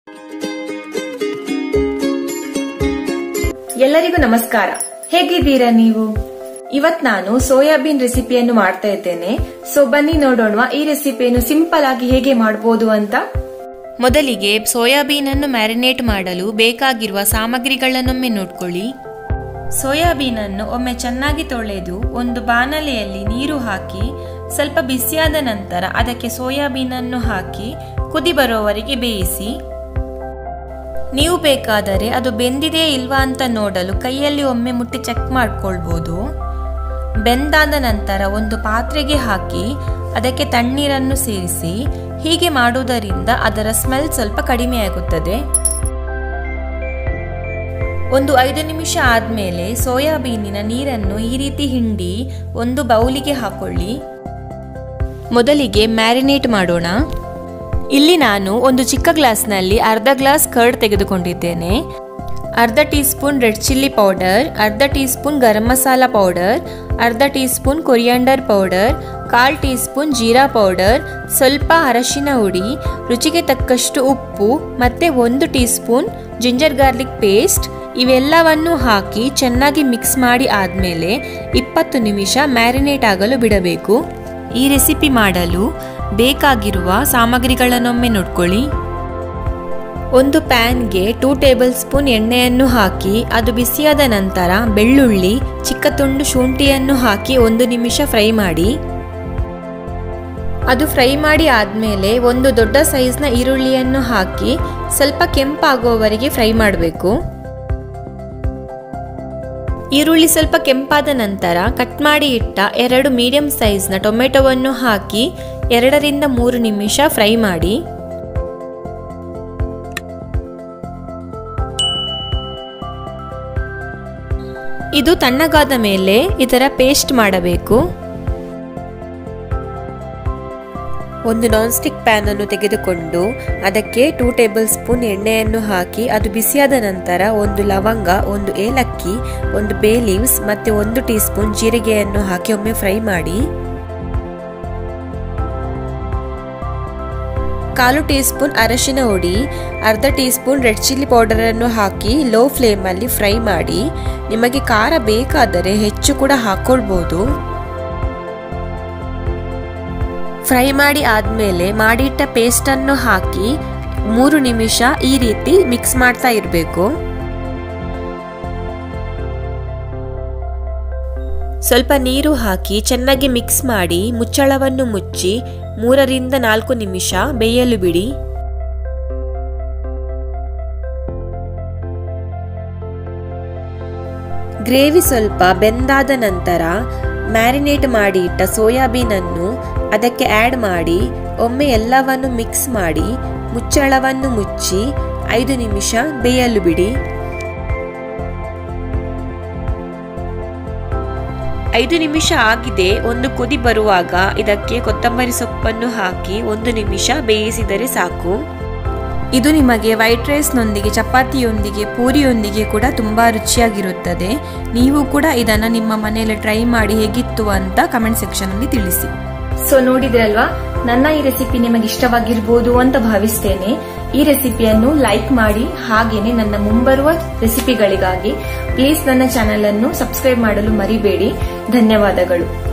ಎಲ್ಲರಿಗೂ ನಮಸ್ಕಾರ ಹೇಗಿದ್ದೀರಾ ನೀವು ಇವತ್ ನಾನು ಸೋಯಾಬೀನ್ ರೆಸಿಪಿಯನ್ನು ಮಾಡ್ತಾ ಇದ್ದೇನೆ ಸೊ ಬನ್ನಿ ನೋಡೋಣ ಈ ರೆಸಿಪಿಯನ್ನು ಸಿಂಪಲ್ ಆಗಿ ಹೇಗೆ ಮಾಡಬಹುದು ಅಂತ ಮೊದಲಿಗೆ ಸೋಯಾಬೀನ್ ಅನ್ನು ಮ್ಯಾರಿನೇಟ್ ಮಾಡಲು ಬೇಕಾಗಿರುವ ಸಾಮಗ್ರಿಗಳನ್ನೊಮ್ಮೆ ನೋಡ್ಕೊಳ್ಳಿ ಸೋಯಾಬೀನ್ ಅನ್ನು ಒಮ್ಮೆ ಚೆನ್ನಾಗಿ ತೊಳೆದು ಒಂದು ಬಾಣಲೆಯಲ್ಲಿ ನೀರು ಹಾಕಿ ಸ್ವಲ್ಪ ಬಿಸಿಯಾದ ನಂತರ ಅದಕ್ಕೆ ಸೋಯಾಬೀನ್ ಅನ್ನು ಹಾಕಿ ಕುದಿ ಬರೋವರೆಗೆ ಬೇಯಿಸಿ ನೀವು ಬೇಕಾದರೆ ಅದು ಬೆಂದಿದೆ ಇಲ್ವಾ ಅಂತ ನೋಡಲು ಕೈಯಲ್ಲಿ ಒಮ್ಮೆ ಮುಟ್ಟಿ ಚೆಕ್ ಮಾಡ್ಕೊಳ್ಬೋದು ಬೆಂದಾದ ನಂತರ ಒಂದು ಪಾತ್ರೆಗೆ ಹಾಕಿ ಅದಕ್ಕೆ ತಣ್ಣೀರನ್ನು ಸೇರಿಸಿ ಹೀಗೆ ಮಾಡುವುದರಿಂದ ಅದರ ಸ್ಮೆಲ್ ಸ್ವಲ್ಪ ಕಡಿಮೆಯಾಗುತ್ತದೆ ಒಂದು ಐದು ನಿಮಿಷ ಆದಮೇಲೆ ಸೋಯಾಬೀನಿನ ನೀರನ್ನು ಈ ರೀತಿ ಹಿಂಡಿ ಒಂದು ಬೌಲಿಗೆ ಹಾಕೊಳ್ಳಿ ಮೊದಲಿಗೆ ಮ್ಯಾರಿನೇಟ್ ಮಾಡೋಣ ಇಲ್ಲಿ ನಾನು ಒಂದು ಚಿಕ್ಕ ಗ್ಲಾಸ್ನಲ್ಲಿ ಅರ್ಧ ಗ್ಲಾಸ್ ಕರ್ಡ್ ತೆಗೆದುಕೊಂಡಿದ್ದೇನೆ ಅರ್ಧ teaspoon red chilli powder ಅರ್ಧ teaspoon garam masala powder ಅರ್ಧ ಟೀ ಸ್ಪೂನ್ ಕೊರಿಯಾಂಡರ್ ಪೌಡರ್ ಕಾಲ್ ಟೀ ಸ್ಪೂನ್ ಜೀರಾ ಪೌಡರ್ ಸ್ವಲ್ಪ ಅರಶಿನ ಹುಡಿ ರುಚಿಗೆ ತಕ್ಕಷ್ಟು ಉಪ್ಪು ಮತ್ತು ಒಂದು teaspoon ginger garlic paste ಇವೆಲ್ಲವನ್ನು ಹಾಕಿ ಚೆನ್ನಾಗಿ ಮಿಕ್ಸ್ ಮಾಡಿ ಆದಮೇಲೆ ಇಪ್ಪತ್ತು ನಿಮಿಷ ಮ್ಯಾರಿನೇಟ್ ಆಗಲು ಬಿಡಬೇಕು ಈ ರೆಸಿಪಿ ಮಾಡಲು ಬೇಕಾಗಿರುವ ಸಾಮಗ್ರಿಗಳನ್ನೊಮ್ಮೆ ನೋಡ್ಕೊಳ್ಳಿ ಒಂದು ಪ್ಯಾನ್ಗೆ ಟೂ ಟೇಬಲ್ ಸ್ಪೂನ್ ಎಣ್ಣೆಯನ್ನು ಹಾಕಿ ಅದು ಬಿಸಿಯಾದ ನಂತರ ಬೆಳ್ಳುಳ್ಳಿ ಚಿಕ್ಕ ತುಂಡು ಶುಂಠಿಯನ್ನು ಹಾಕಿ ಒಂದು ನಿಮಿಷ ಫ್ರೈ ಮಾಡಿ ಅದು ಫ್ರೈ ಮಾಡಿ ಆದಮೇಲೆ ಒಂದು ದೊಡ್ಡ ಸೈಜ್ನ ಈರುಳ್ಳಿಯನ್ನು ಹಾಕಿ ಸ್ವಲ್ಪ ಕೆಂಪಾಗುವವರೆಗೆ ಫ್ರೈ ಮಾಡಬೇಕು ಈರುಳ್ಳಿ ಸ್ವಲ್ಪ ಕೆಂಪಾದ ನಂತರ ಕಟ್ ಮಾಡಿ ಇಟ್ಟ ಎರಡು ಮೀಡಿಯಂ ಸೈಜ್ನ ಟೊಮೆಟೊವನ್ನು ಹಾಕಿ ಎರಡರಿಂದ ಮೂರು ನಿಮಿಷ ಫ್ರೈ ಮಾಡಿ ಇದು ತಣ್ಣಗಾದ ಮೇಲೆ ಇದರ ಪೇಸ್ಟ್ ಮಾಡಬೇಕು ಒಂದು ನಾನ್ ಸ್ಟಿಕ್ ಪ್ಯಾನ್ ಅನ್ನು ತೆಗೆದುಕೊಂಡು ಅದಕ್ಕೆ ಟೂ ಟೇಬಲ್ ಸ್ಪೂನ್ ಎಣ್ಣೆಯನ್ನು ಹಾಕಿ ಅದು ಬಿಸಿಯಾದ ನಂತರ ಒಂದು ಲವಂಗ ಒಂದು ಏಲಕ್ಕಿ ಒಂದು ಬೇ ಲೀವ್ಸ್ ಮತ್ತೆ ಒಂದು ಟೀ ಸ್ಪೂನ್ ಜೀರಿಗೆಯನ್ನು ಹಾಕಿ ಒಮ್ಮೆ ಫ್ರೈ ಮಾಡಿ ಕಾಲು ಟೀ ಸ್ಪೂನ್ ಅರಶಿನ ಹುಡಿ ಅರ್ಧ teaspoon red chilli powder ಅನ್ನು ಹಾಕಿ ಲೋ ಫ್ಲೇಮಲ್ಲಿ ಫ್ರೈ ಮಾಡಿ ನಿಮಗೆ ಖಾರ ಬೇಕಾದರೆ ಹೆಚ್ಚು ಕೂಡ ಹಾಕೊಳ್ಬೋದು ಫ್ರೈ ಮಾಡಿ ಆದಮೇಲೆ ಮಾಡಿಟ್ಟ ಪೇಸ್ಟನ್ನು ಹಾಕಿ ಮೂರು ನಿಮಿಷ ಈ ರೀತಿ ಮಿಕ್ಸ್ ಮಾಡ್ತಾ ಇರಬೇಕು ಸ್ವಲ್ಪ ನೀರು ಹಾಕಿ ಚೆನ್ನಾಗಿ ಮಿಕ್ಸ್ ಮಾಡಿ ಮುಚ್ಚಳವನ್ನು ಮುಚ್ಚಿ ಮೂರರಿಂದ ನಾಲ್ಕು ನಿಮಿಷ ಬೇಯಲು ಬಿಡಿ ಗ್ರೇವಿ ಸ್ವಲ್ಪ ಬೆಂದಾದ ನಂತರ ಮ್ಯಾರಿನೇಟ್ ಮಾಡಿ ಇಟ್ಟ ಸೋಯಾಬೀನ್ ಅನ್ನು ಅದಕ್ಕೆ ಆ್ಯಡ್ ಮಾಡಿ ಒಮ್ಮೆ ಎಲ್ಲವನ್ನು ಮಿಕ್ಸ್ ಮಾಡಿ ಮುಚ್ಚಳವನ್ನು ಮುಚ್ಚಿ ಐದು ನಿಮಿಷ ಬೇಯಲು ಬಿಡಿ ಐದು ನಿಮಿಷ ಆಗಿದೆ ಒಂದು ಕುದಿ ಬರುವಾಗ ಇದಕ್ಕೆ ಕೊತ್ತಂಬರಿ ಸೊಪ್ಪನ್ನು ಹಾಕಿ ಒಂದು ನಿಮಿಷ ಬೇಯಿಸಿದರೆ ಸಾಕು ಇದು ನಿಮಗೆ ವೈಟ್ ರೈಸ್ನೊಂದಿಗೆ ಚಪಾತಿಯೊಂದಿಗೆ ಪೂರಿಯೊಂದಿಗೆ ಕೂಡ ತುಂಬ ರುಚಿಯಾಗಿರುತ್ತದೆ ನೀವು ಕೂಡ ಇದನ್ನು ನಿಮ್ಮ ಮನೆಯಲ್ಲಿ ಟ್ರೈ ಮಾಡಿ ಹೇಗಿತ್ತು ಅಂತ ಕಮೆಂಟ್ ಸೆಕ್ಷನಲ್ಲಿ ತಿಳಿಸಿ ಸೊ ನೋಡಿದ್ರಲ್ವಾ ನನ್ನ ಈ ರೆಸಿಪಿ ನಿಮಗೆ ಇಷ್ಟವಾಗಿರ್ಬೋದು ಅಂತ ಭಾವಿಸ್ತೇನೆ ಈ ರೆಸಿಪಿಯನ್ನು ಲೈಕ್ ಮಾಡಿ ಹಾಗೇನೆ ನನ್ನ ಮುಂಬರುವ ರೆಸಿಪಿಗಳಿಗಾಗಿ ಪ್ಲೀಸ್ ನನ್ನ ಚಾನೆಲ್ ಅನ್ನು ಸಬ್ಸ್ಕ್ರೈಬ್ ಮಾಡಲು ಮರಿಬೇಡಿ ಧನ್ಯವಾದಗಳು